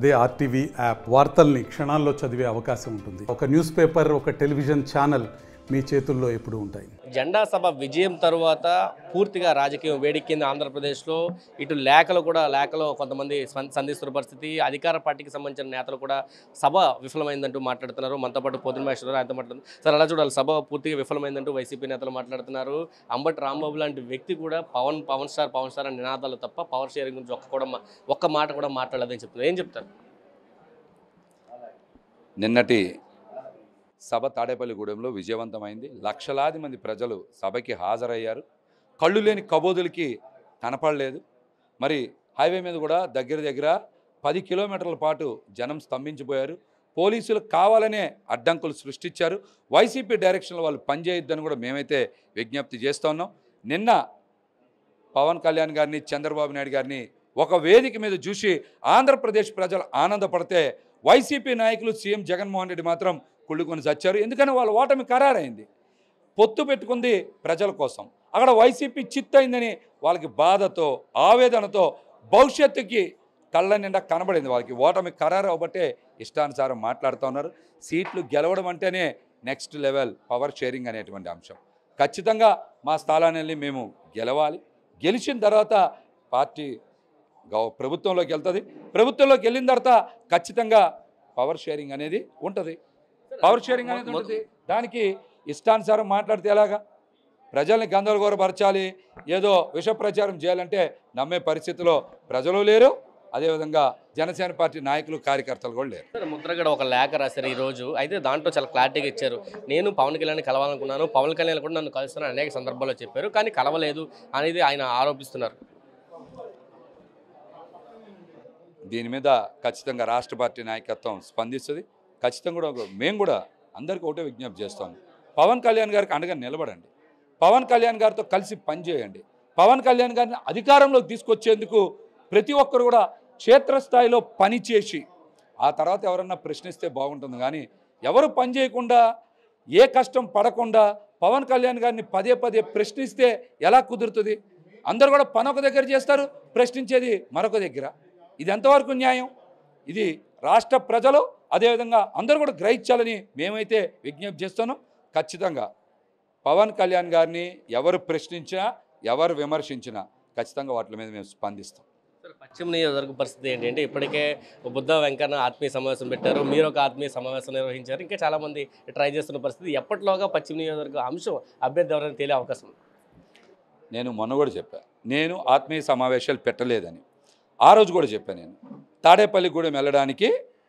అదే RTV app వార్తల్ని క్షణాల్లో చదివే అవకాశం ఉంటుంది ఒక న్యూస్ పేపర్ ఒక టెలివిజన్ ఛానల్ మీ చేతుల్లో ఎప్పుడూ ఉంటాయి జెండా సభ విజయం తరువాత పూర్తిగా రాజకీయం వేడెక్కింది ఆంధ్రప్రదేశ్లో ఇటు లేఖలు కూడా లేఖలో కొంతమంది స్పం- సంధిస్తున్న పరిస్థితి అధికార పార్టీకి సంబంధించిన నేతలు కూడా సభ విఫలమైందంటూ మాట్లాడుతున్నారు మనతో పాటు పొద్దున మహేశ్వరరావు ఆయనతో మాట్లాడుతున్నారు సార్ అలా చూడాలి సభ పూర్తిగా విఫలమైందంటూ వైసీపీ నేతలు మాట్లాడుతున్నారు అంబటి రాంబాబు లాంటి వ్యక్తి కూడా పవన్ పవన్ స్టార్ పవన్ స్టార్ అనే నినాదాలు తప్ప పవర్ షేరింగ్ గురించి ఒక్క కూడా మా- ఒక్క మాట కూడా మాట్లాడలేదని చెప్తున్నారు ఏం చెప్తారు నిన్నటి సభ తాడేపల్లిగూడెంలో విజయవంతమైంది లక్షలాది మంది ప్రజలు సభకి హాజరయ్యారు కళ్ళు లేని కబోదులకి కనపడలేదు మరి హైవే మీద కూడా దగ్గర దగ్గర పది కిలోమీటర్ల పాటు జనం స్తంభించిపోయారు పోలీసులు కావాలనే అడ్డంకులు సృష్టించారు వైసీపీ డైరెక్షన్లో వాళ్ళు పనిచేయొద్దని కూడా మేమైతే విజ్ఞప్తి చేస్తూ ఉన్నాం నిన్న పవన్ కళ్యాణ్ గారిని చంద్రబాబు నాయుడు గారిని ఒక వేదిక మీద చూసి ఆంధ్రప్రదేశ్ ప్రజలు ఆనందపడితే వైసీపీ నాయకులు సీఎం జగన్మోహన్ రెడ్డి మాత్రం కుళ్ళుకొని చచ్చారు ఎందుకని వాళ్ళ ఓటమి ఖరారైంది పొత్తు పెట్టుకుంది ప్రజల కోసం అక్కడ వైసీపీ చిత్తయిందని వాళ్ళకి బాధతో ఆవేదనతో భవిష్యత్తుకి కళ్ళ నిండా కనబడింది వాళ్ళకి ఓటమి ఖరారు అవ్వబట్టే ఇష్టానుసారం మాట్లాడుతూ ఉన్నారు సీట్లు గెలవడం అంటేనే నెక్స్ట్ లెవెల్ పవర్ షేరింగ్ అనేటువంటి అంశం ఖచ్చితంగా మా స్థలాన్ని వెళ్ళి మేము గెలవాలి గెలిచిన తర్వాత పార్టీ గవ ప్రభుత్వంలోకి వెళ్తుంది ప్రభుత్వంలోకి వెళ్ళిన తర్వాత ఖచ్చితంగా పవర్ షేరింగ్ అనేది ఉంటుంది పవర్ షేరింగ్ అనేది ఉంటుంది దానికి ఇష్టానుసారం మాట్లాడితే ఎలాగా ప్రజల్ని గందరగోరపరచాలి ఏదో విష ప్రచారం చేయాలంటే నమ్మే పరిస్థితిలో ప్రజలు లేరు అదేవిధంగా జనసేన పార్టీ నాయకులు కార్యకర్తలు కూడా లేరు సార్ ముద్రగడ ఒక లేఖ రాశారు ఈ రోజు అయితే దాంట్లో చాలా క్లారిటీగా ఇచ్చారు నేను పవన్ కళ్యాణ్ కలవాలనుకున్నాను పవన్ కళ్యాణ్ కూడా నన్ను కలుస్తున్నాను అనేక సందర్భాల్లో చెప్పారు కానీ కలవలేదు అనేది ఆయన ఆరోపిస్తున్నారు దీని మీద ఖచ్చితంగా రాష్ట్ర పార్టీ నాయకత్వం స్పందిస్తుంది ఖచ్చితంగా కూడా ఒక- మేము కూడా అందరికీ ఒకటే విజ్ఞప్తి చేస్తాం పవన్ కళ్యాణ్ గారికి అండగా నిలబడండి పవన్ కళ్యాణ్ గారితో కలిసి పనిచేయండి పవన్ కళ్యాణ్ గారిని అధికారంలోకి తీసుకొచ్చేందుకు ప్రతి ఒక్కరు కూడా క్షేత్రస్థాయిలో పనిచేసి ఆ తర్వాత ఎవరన్నా ప్రశ్నిస్తే బాగుంటుంది కానీ ఎవరు పని చేయకుండా ఏ కష్టం పడకుండా పవన్ కళ్యాణ్ గారిని పదే పదే ప్రశ్నిస్తే ఎలా కుదురుతుంది అందరు కూడా పని ఒక దగ్గర చేస్తారు ప్రశ్నించేది మరొక దగ్గర ఇది ఎంతవరకు న్యాయం ఇది రాష్ట్ర ప్రజలు అదేవిధంగా అందరూ కూడా గ్రహించాలని మేమైతే విజ్ఞప్తి చేస్తున్నాం ఖచ్చితంగా పవన్ కళ్యాణ్ గారిని ఎవరు ప్రశ్నించినా ఎవరు విమర్శించినా ఖచ్చితంగా వాటి మీద మేము స్పందిస్తాం సార్ పశ్చిమ నియోజకవర్గ పరిస్థితి ఏంటంటే ఇప్పటికే బుద్ధ వెంకన్న ఆత్మీయ సమావేశం పెట్టారు మీరు ఒక ఆత్మీయ సమావేశం నిర్వహించారు ఇంకా చాలా మంది ట్రై చేస్తున్న పరిస్థితి ఎప్పటిలోగా పశ్చిమ నియోజకవర్గ అంశం అభ్యర్థి ఎవరైనా తేలే అవకాశం ఉంది నేను మొన్న కూడా చెప్పాను నేను ఆత్మీయ సమావేశాలు పెట్టలేదని ఆ రోజు కూడా చెప్పాను నేను తాడేపల్లిగూడెం వెళ్ళడానికి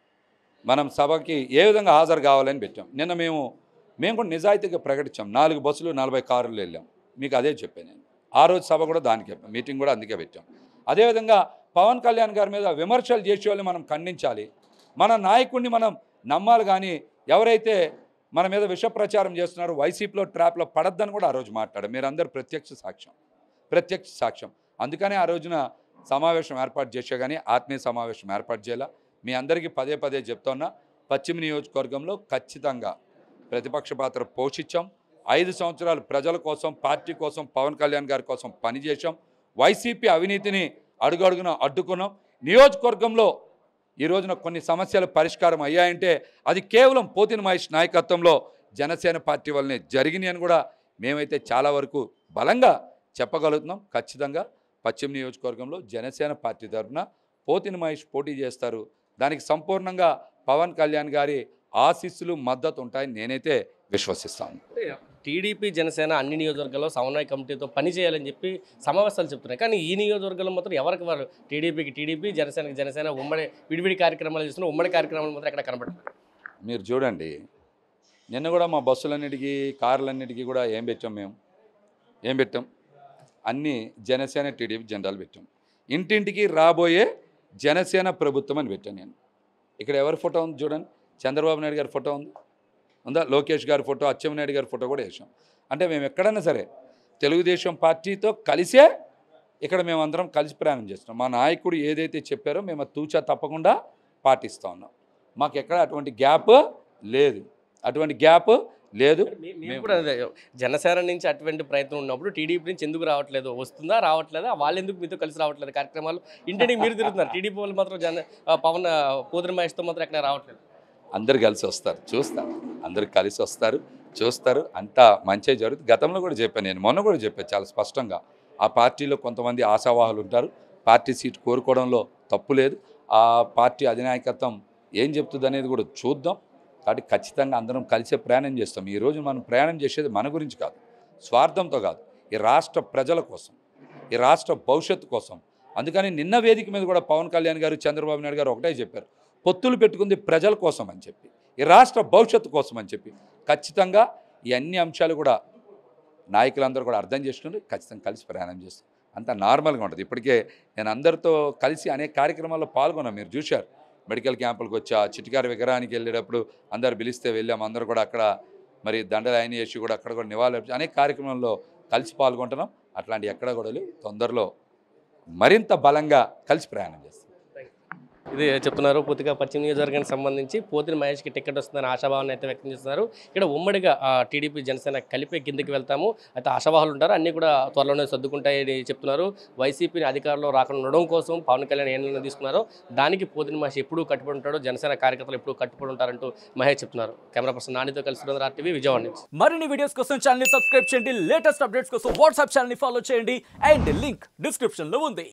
మనం సభకి ఏ విధంగా హాజరు కావాలని పెట్టాం నిన్న మేము మేము కూడా నిజాయితీగా ప్రకటించాం నాలుగు బస్సులు నలభై కారులు వెళ్ళాం మీకు అదే చెప్పాను నేను ఆ రోజు సభ కూడా దానికే మీటింగ్ కూడా అందుకే పెట్టాం అదేవిధంగా పవన్ కళ్యాణ్ గారి మీద విమర్శలు చేసే వాళ్ళని మనం ఖండించాలి మన నాయకుడిని మనం నమ్మాలి కానీ ఎవరైతే మన మీద విష ప్రచారం చేస్తున్నారో వైసీపీలో ట్రాప్లో పడద్దని కూడా ఆ రోజు మాట్లాడారు మీరందరూ ప్రత్యక్ష సాక్ష్యం ప్రత్యక్ష సాక్ష్యం అందుకనే ఆ రోజున సమావేశం ఏర్పాటు చేసే కానీ ఆత్మీయ సమావేశం ఏర్పాటు చేయాల మీ అందరికీ పదే పదే చెప్తున్నా పశ్చిమ నియోజకవర్గంలో ఖచ్చితంగా ప్రతిపక్ష పాత్ర పోషించాం ఐదు సంవత్సరాలు ప్రజల కోసం పార్టీ కోసం పవన్ కళ్యాణ్ గారి కోసం పనిచేశాం వైసీపీ అవినీతిని అడుగడుగున అడ్డుకున్నాం నియోజకవర్గంలో ఈ రోజున కొన్ని సమస్యలు పరిష్కారం అయ్యాయంటే అది కేవలం పోతిన మహేష్ నాయకత్వంలో జనసేన పార్టీ వల్లనే జరిగినాయి అని కూడా మేమైతే చాలా వరకు బలంగా చెప్పగలుగుతున్నాం ఖచ్చితంగా పశ్చిమ నియోజకవర్గంలో జనసేన పార్టీ తరఫున పోతిన మహేష్ పోటీ చేస్తారు దానికి సంపూర్ణంగా పవన్ కళ్యాణ్ గారి ఆశీస్సులు మద్దతు ఉంటాయని నేనైతే విశ్వసిస్తాను టీడీపీ జనసేన అన్ని నియోజకవర్గాల్లో సమన్వయ కమిటీతో పని చేయాలని చెప్పి సమావేశాలు చెప్తున్నాయి కానీ ఈ నియోజకవర్గంలో మాత్రం ఎవరికి వారు టీడీపీకి టీడీపీ జనసేనకి జనసేన ఉమ్మడి విడివిడి కార్యక్రమాలు చేస్తున్న ఉమ్మడి కార్యక్రమాలు మాత్రం ఎక్కడ కనబడుతుంది మీరు చూడండి నిన్న కూడా మా బస్సులన్నిటికీ కార్లన్నిటికీ కూడా ఏం పెట్టాం మేము ఏం పెట్టాం అన్నీ జనసేన టీడీపీ జెండాలు పెట్టాం ఇంటింటికి రాబోయే జనసేన ప్రభుత్వం అని పెట్టాను నేను ఇక్కడ ఎవరి ఫోటో ఉంది చూడండి చంద్రబాబు నాయుడు గారి ఫోటో ఉంది ఉందా లోకేష్ గారి ఫోటో అచ్చెన్నాయుడు గారి ఫోటో కూడా వేసాం అంటే మేము ఎక్కడైనా సరే తెలుగుదేశం పార్టీతో కలిసే ఇక్కడ మేమందరం కలిసి ప్రయాణం చేస్తున్నాం మా నాయకుడు ఏదైతే చెప్పారో మేము అది తూచా తప్పకుండా పాటిస్తూ ఉన్నాం మాకు ఎక్కడ అటువంటి గ్యాప్ లేదు అటువంటి గ్యాప్ లేదు మీ- మేము కూడా అదే, జనసేన నుంచి అటువంటి ప్రయత్నం ఉన్నప్పుడు టీడీపీ నుంచి ఎందుకు రావట్లేదు వస్తుందా రావట్లేదా వాళ్ళు ఎందుకు మీతో కలిసి రావట్లేదు కార్యక్రమాలు ఇంటికి మీరు తిరుగుతున్నారు టీడీపీ వాళ్ళు మాత్రం జన ఆ, పవన్ ఆ, పోతిరి మహేష్తో మాత్రం ఎక్కడ రావట్లేదు అందరు కలిసి వస్తారు చూస్తారు అందరు కలిసి వస్తారు చూస్తారు అంతా మంచి జరుగుతుంది గతంలో కూడా చెప్పాను నేను మొన్న కూడా చెప్పాను చాలా స్పష్టంగా ఆ పార్టీలో కొంతమంది ఆశావాహులు ఉంటారు పార్టీ సీట్ కోరుకోవడంలో తప్పు లేదు ఆ పార్టీ అధినాయకత్వం ఏం చెప్తుంది అనేది కూడా చూద్దాం కాబట్టి ఖచ్చితంగా అందరం కలిసే ప్రయాణం చేస్తాం ఈరోజు మనం ప్రయాణం చేసేది మన గురించి కాదు స్వార్థంతో కాదు ఈ రాష్ట్ర ప్రజల కోసం ఈ రాష్ట్ర భవిష్యత్తు కోసం అందుకని నిన్న వేదిక మీద కూడా పవన్ కళ్యాణ్ గారు చంద్రబాబు నాయుడు గారు ఒకటే చెప్పారు పొత్తులు పెట్టుకుంది ప్రజల కోసం అని చెప్పి ఈ రాష్ట్ర భవిష్యత్తు కోసం అని చెప్పి ఖచ్చితంగా ఈ అన్ని అంశాలు కూడా నాయకులందరూ కూడా అర్థం చేసుకుని ఖచ్చితంగా కలిసి ప్రయాణం చేస్తాం అంతా నార్మల్గా ఉంటుంది ఇప్పటికే నేను అందరితో కలిసి అనేక కార్యక్రమాల్లో పాల్గొన్నాను మీరు చూశారు మెడికల్ క్యాంపులకు వచ్చా చిటికారి విగ్రహానికి వెళ్ళేటప్పుడు అందరు పిలిస్తే వెళ్ళాము అందరూ కూడా అక్కడ మరి దండలు ఆయన చేసి కూడా అక్కడ కూడా నివాళులు అర్పించి అనేక కార్యక్రమాల్లో కలిసి పాల్గొంటున్నాం అట్లాంటి ఎక్కడ కూడా లేవు తొందరలో మరింత బలంగా కలిసి ప్రయాణం చేస్తాం ఇది చెప్తున్నారు పూర్తిగా పశ్చిమ నియోజకవర్గానికి సంబంధించి పోతిరి మహేష్కి టికెట్ వస్తుందని ఆశాభావాన్ని అయితే వ్యక్తం చేస్తున్నారు ఇక్కడ ఉమ్మడిగా ఆ, టీడీపీ జనసేన కలిపి కిందకి వెళ్తాము అయితే ఆశాభావాలు ఉంటారు అన్నీ కూడా త్వరలోనే సర్దుకుంటాయని చెప్తున్నారు వైసీపీని అధికారంలో రాకుండా ఉండడం కోసం పవన్ కళ్యాణ్ ఏ నిర్ణయం తీసుకున్నారో దానికి పోతిరి మహేష్ ఎప్పుడూ కట్టుబడి ఉంటాడు జనసేన కార్యకర్తలు ఎప్పుడూ కట్టుబడి ఉంటారంటూ మహేష్ చెప్తున్నారు కెమెరా పర్సన్ నానితో కలిసి సురేంద్ర టీవీ విజయవాడ నుంచి మరిన్ని వీడియోస్ కోసం ఛానల్ ని సబ్స్క్రైబ్ చేయండి లేటెస్ట్ అప్డేట్స్ కోసం వాట్సాప్ ఛానల్ ని ఫాలో చేయండి అండ్ లింక్ డిస్క్రిప్షన్ లో ఉంది